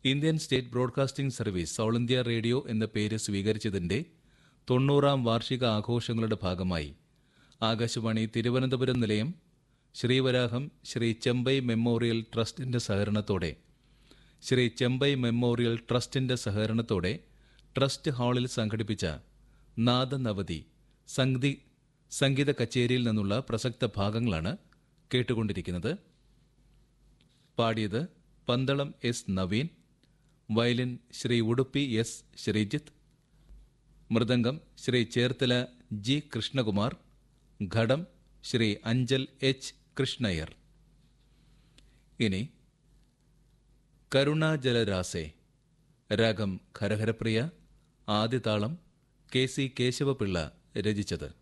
Indian state broadcasting service all India radio എന്ന പേര് സ്വീകരിച്ചതിന്റെ തൊണ്ണൂറാം വാർഷിക ആഘോഷങ്ങളുടെ ഭാഗമായി ആകാശവാണി തിരുവനന്തപുരം നിലയം ശ്രീവരാഹം ശ്രീ ചെമ്പൈ മെമ്മോറിയൽ ട്രസ്റ്റിന്റെ സഹകരണത്തോടെ ശ്രീ ചെമ്പൈ മെമ്മോറിയൽ ട്രസ്റ്റിന്റെ സഹകരണത്തോടെ ട്രസ്റ്റ് ഹാളിൽ സംഘടിപ്പിച്ച നാദനവതി സംഗീ സംഗീത കച്ചേരിയിൽ നിന്നുള്ള പ്രസക്ത ഭാഗങ്ങളാണ് കേട്ടുകൊണ്ടിരിക്കുന്നത് പാടിയത് Pandalam S Naveen violin Sri Udupi S Sreejith mridangam Sri Cherthala G Krishnakumar ghatam Sri Anchal H Krishnayyar ഇനി കരുണാജലരാസേ രാഗം ഖരഹരപ്രിയ ആദ്യതാളം കെ സി കേശവപിള്ള രചിച്ചത്